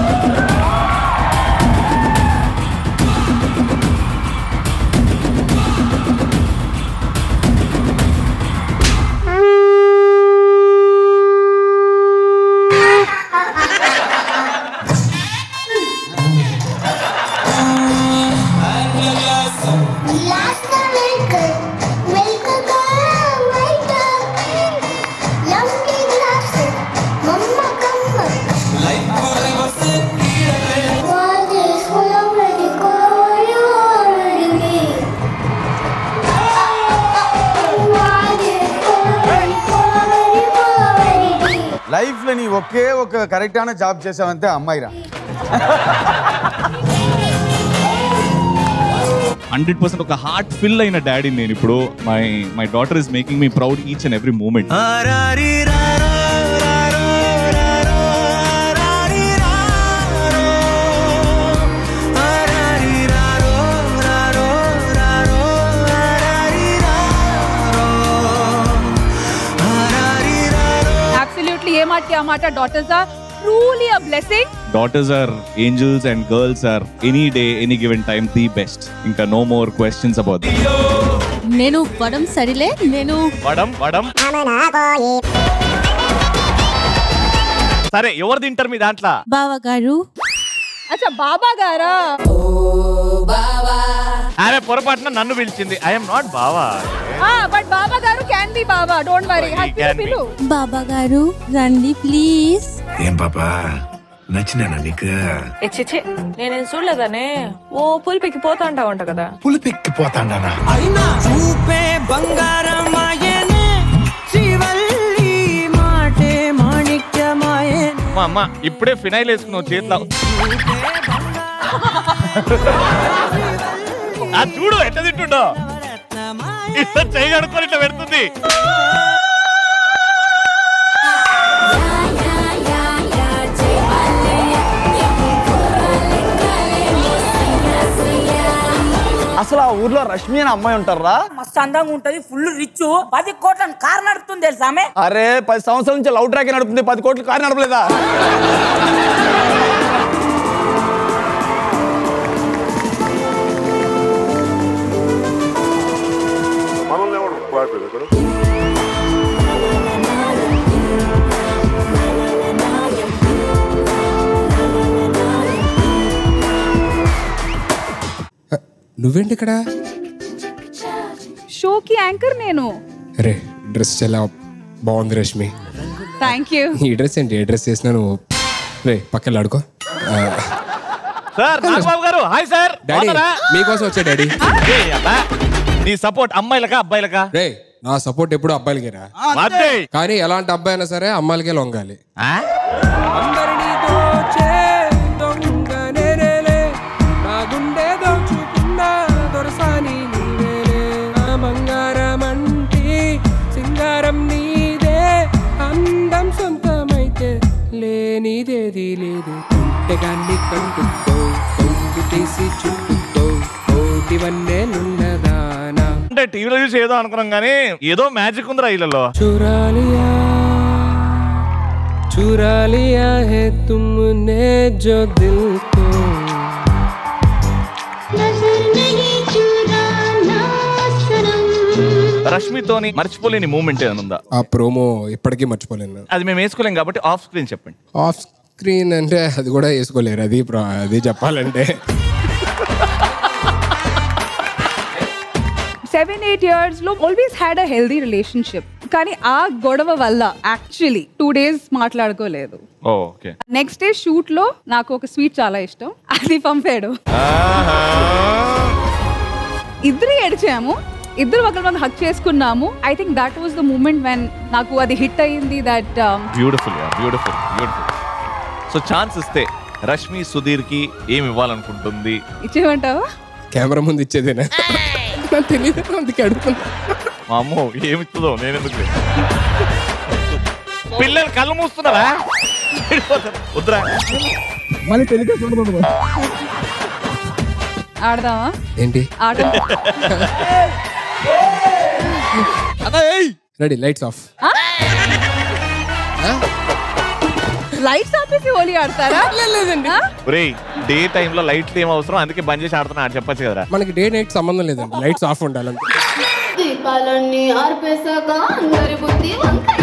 Last milk, milk ka white, lumpy glass, mama come. What is already going already? What is already already? Life లో నీ ఒకే ఒక correct అయిన job చేసావంతే అమ్మాయిరా హండ్రెడ్ పర్సెంట్ ఒక హార్ట్ ఫిల్ అయిన డాడీ నేను ఇప్పుడు my my daughter is making me proud each and every moment absolutely ఏ మాట ఆ మాట daughters are truly a blessing daughters are angels and girls are any day any given time the best ఇంకా no more questions about నేను వడం సరిలే నేను వడం వడం సరే ఎవరు తింటారు మీ దాంట్లో బావగారు అచ్చా బాబా గారా ఆమె పొరపాటున నన్ను పిలిచింది ఐఎమ్ నాట్ బావా బట్ బాబా గారు క్యాన్ బి బాబా don't worry He can be. పిలు బాబాగారు రండి ప్లీజ్ ఏం పాపా నచ్చినానా నీకు చిచి నేనేం చూడలేదనే ఓ పులిపికి పోతా ఉంటా ఉంటా కదా పులిపెక్కిపోతాండానా చూపే బంగారమాయనే శివల్లి మాటే మాణిక్యమాయే మా అమ్మ ఇప్పుడే ఫినైల్ వేసుకున్నావు చేతిలో ఆ చూడు ఎట్లా తింటుండో ఇట్లా చేయి కడుక్కొని ఇట్లా పెడుతుంది అసలు ఆ ఊర్లో రష్మి అని అమ్మాయి ఉంటారా మస్తు అందంగా ఉంటది ఫుల్ రిచ్ పది కోట్ల కార్ నడుపుతుంది తెలుసా ఆమె అరే పది సంవత్సరాల నుంచి లవ్ ట్రాక్ నడుపుతుంది పది కోట్లు కారు నడపలేదా నువ్వేంటి ఇక్కడ షోకి యాంకర్ నేను అరే డ్రెస్ చాలా బాగుంది రష్మి థ్యాంక్ యూ ఈ డ్రెస్ ఏంటి ఏ డ్రెస్ చేసినా నువ్వు రే పక్కన ఆడుకో ఆ, సార్ నాగబాబు గారు హాయ్ సార్ డాడీ బాగున్నారా? మీకోసం వచ్చా డాడీ ఏయ్ అబ్బా, నీ సపోర్ట్ అమ్మాయిలకా అబ్బాయిలకా రే నా సపోర్ట్ ఎప్పుడు అబ్బాయిలకేరా మధ్య కానీ ఎలాంటి అబ్బాయి అయినా సరే అమ్మాయిలకే లొంగాలి అందరినీ దోచే దొంగ నేనేలే నా గుండె దోచుకున్న దొరసాని నీవేలే నా బంగారం అంటే సింగారం నీదే అందం సొంతమైతే లేనిదేది లేదు కుంటెగాన్ని కట్టుకో కొంగి తీసి చుట్టుకో కోటివన్నే నున్నదానా అంటే టీవీలో చూసి ఏదో అనుకున్నాం కానీ ఏదో మ్యాజిక్ ఉందిరా ఇళ్ళలో चुरा लिया चुरा लिया है तुमने जो दिल को नजर नहीं चुराना सनम రష్మితోని మర్చిపోలేని మూమెంట్ ఏమైనా ఉందా ఆ ప్రోమో ఇప్పటికీ మర్చిపోలేను అది మేము వేసుకోలేం కాబట్టి ఆఫ్ స్క్రీన్ చెప్పండి ఆఫ్ స్క్రీన్ అంటే అది కూడా వేసుకోలేరు అది ప్రా- అది చెప్పాలంటే సెవెన్ ఎయిట్ ఇయర్స్ లో always had a healthy relationship కానీ ఆ గొడవ వల్ల యాక్చువల్లీ టూ డేస్ మాట్లాడుకోలేదు ఓకే నెక్స్ట్ డే షూట్ లో నాకు ఒక స్వీట్ చాలా ఇష్టం అది పంపాడు ఇద్దరు ఏడిచాము ఇద్దరు ఒకరి మంది హక్ చేసుకున్నాము I think that was the moment when నాకు అది హిట్ అయ్యింది that beautiful beautiful beautiful so chance ఇస్తే రష్మి సుధీర్ కి ఏమి ఇవ్వాలనుకుంటుంది ఇచ్చేయమంటావా కెమెరా ముందు ఇచ్చేదేనా నాకు తెలియదు అందుకే అడుగుతున్నా మా అమ్మో ఏమి ఇస్తుందో నేను ఎందుకు పిల్లలు కళ్ళు మూస్తున్నారా చెడిపోతారు. వద్దురా మళ్ళీ టెలికాస్ట్ ఉండదు ఆడదామా ఏంటి ఆడదాం రెడీ లైట్స్ ఆఫ్ లైట్స్ ఆపేసి హోలీ ఆడతారా లేదండి ఆ? ఒరేయ్ డే టైంలో లైట్లు ఏం అవసరం అందుకే బంద్ చేసి ఆడుతున్నా అని చెప్పొచ్చు కదరా మనకి డే నైట్ సంబంధం లేదండి లైట్స్ ఆఫ్ ఉండాలి అంతే దీపాలన్నీ ఆర్పేశాక అందరి బుద్ధి వంకాయ